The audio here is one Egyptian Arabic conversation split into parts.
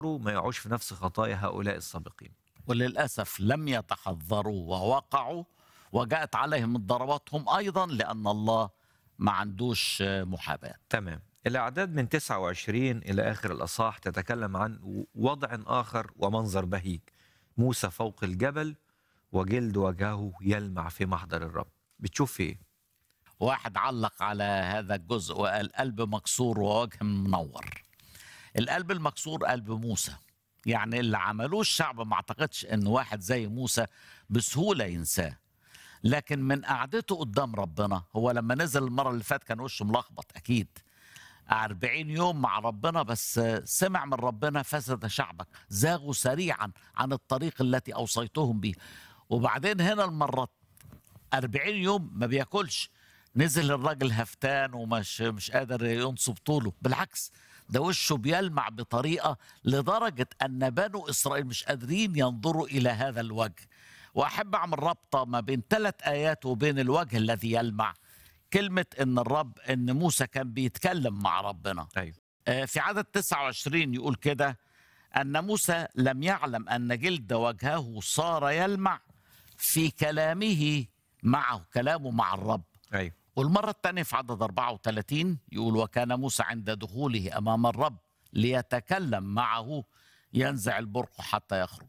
ما يقعوش في نفس خطايا هؤلاء السابقين وللأسف لم يتحذروا ووقعوا وجاءت عليهم الضربات هم أيضا لأن الله ما عندوش محاباة تمام الأعداد من 29 إلى آخر الأصحاح تتكلم عن وضع آخر ومنظر بهيج موسى فوق الجبل وجلد وجهه يلمع في محضر الرب بتشوف في إيه؟ واحد علق على هذا الجزء وقال قلب مكسور ووجه منور القلب المكسور قلب موسى يعني اللي عملوه الشعب ما اعتقدش ان واحد زي موسى بسهولة ينساه لكن من قعدته قدام ربنا هو لما نزل المرة اللي فاتت كان وشه ملخبط أكيد أربعين يوم مع ربنا بس سمع من ربنا فسد شعبك زاغوا سريعا عن الطريق التي أوصيتهم به وبعدين هنا المرة أربعين يوم ما بياكلش نزل الراجل هفتان ومش مش قادر ينصب طوله بالعكس ده وشه بيلمع بطريقة لدرجة أن بنو إسرائيل مش قادرين ينظروا إلى هذا الوجه وأحب أعمل ربطة ما بين ثلاث آيات وبين الوجه الذي يلمع كلمة إن الرب إن موسى كان بيتكلم مع ربنا أيوه آه، في عدد 29 يقول كده أن موسى لم يعلم أن جلد وجهه صار يلمع في كلامه معه كلامه مع الرب أيوه والمرة الثانية في عدد 34 يقول وكان موسى عند دخوله أمام الرب ليتكلم معه ينزع البرق حتى يخرج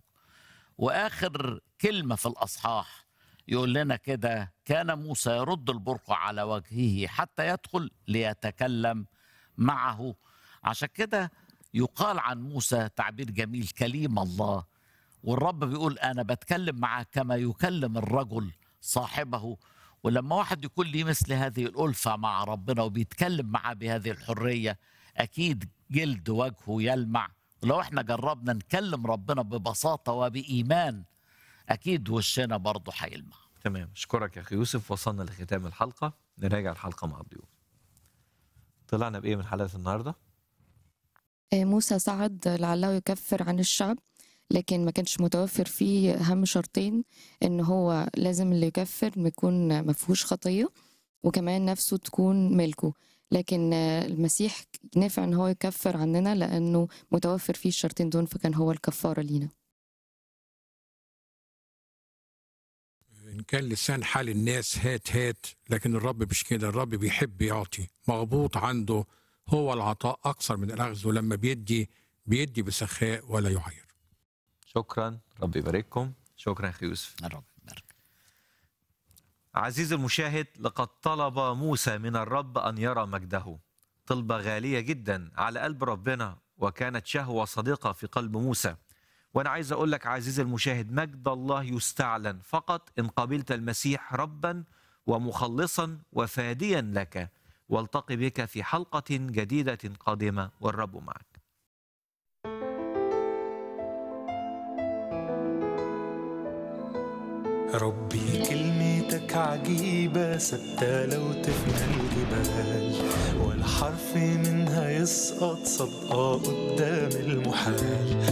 وآخر كلمة في الأصحاح يقول لنا كده كان موسى يرد البرق على وجهه حتى يدخل ليتكلم معه عشان كده يقال عن موسى تعبير جميل كليم الله والرب بيقول أنا بتكلم معه كما يكلم الرجل صاحبه ولما واحد يكون ليه مثل هذه الألفة مع ربنا وبيتكلم معاه بهذه الحرية أكيد جلد وجهه يلمع ولو احنا جربنا نكلم ربنا ببساطة وبإيمان أكيد وشنا برضه هيلمع تمام أشكرك يا أخي يوسف وصلنا لختام الحلقة نراجع الحلقة مع الضيوف طلعنا بإيه من حلقة النهاردة؟ آه، موسى صعد لعله يكفر عن الشعب لكن ما كانش متوفر فيه أهم شرطين إن هو لازم اللي يكفر يكون ما فيهوش خطية وكمان نفسه تكون ملكه لكن آه، المسيح نافع إن هو يكفر عننا لأنه متوفر فيه الشرطين دول فكان هو الكفارة لينا إن كان لسان حال الناس هات هات لكن الرب مش كده الرب بيحب يعطي مغبوط عنده هو العطاء أكثر من الأخذ ولما بيدي بيدي بسخاء ولا يعير شكرا ربي يبارككم شكرا يا أخي يوسف الرب يبارك عزيزي المشاهد لقد طلب موسى من الرب أن يرى مجده طلبة غالية جدا على قلب ربنا وكانت شهوة صديقة في قلب موسى وأنا عايز أقول لك عزيزي المشاهد مجد الله يستعلن فقط إن قبلت المسيح ربا ومخلصا وفاديا لك والتقي بك في حلقة جديدة قادمة والرب معك ربي كلمتك عجيبة ثابتة لو تفنى الجبال ولا حرف منها يسقط صدقة قدام المحال